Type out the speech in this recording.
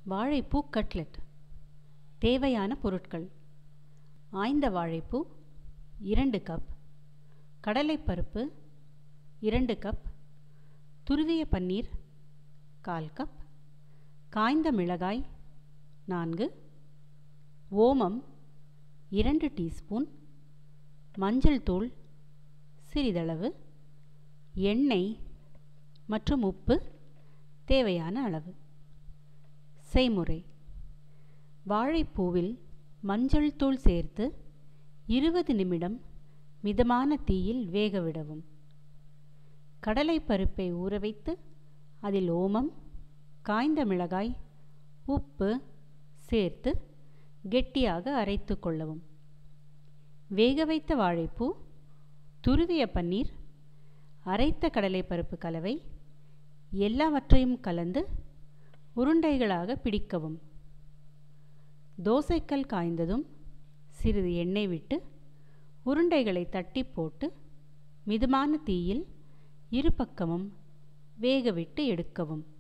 வாழைப்பூ கட்லெட் தேவையான பொருட்கள் ஆய்ந்த வாழைப்பூ இரண்டு கப் கடலைப்பருப்பு இரண்டு கப் துருவிய பன்னீர் கால் கப் காய்ந்த மிளகாய் நான்கு ஓமம் இரண்டு டீஸ்பூன் மஞ்சள் தூள் சிறிதளவு எண்ணெய் மற்றும் உப்பு தேவையான அளவு செய்முறை வாழைப்பூவில் மஞ்சள் தூள் சேர்த்து இருபது நிமிடம் மிதமான தீயில் வேகவிடவும் கடலைப்பருப்பை ஊற வைத்து அதில் ஓமம் காய்ந்த மிளகாய் உப்பு சேர்த்து கெட்டியாக அரைத்து கொள்ளவும் வேக வைத்த வாழைப்பூ துருவிய பன்னீர் அரைத்த கடலைப்பருப்பு கலவை எல்லாவற்றையும் கலந்து உருண்டைகளாக பிடிக்கவும் தோசைக்கல் காய்ந்ததும் சிறிது எண்ணெய் விட்டு உருண்டைகளை தட்டி போட்டு மிதமான தீயில் இரு பக்கமும் வேகவிட்டு எடுக்கவும்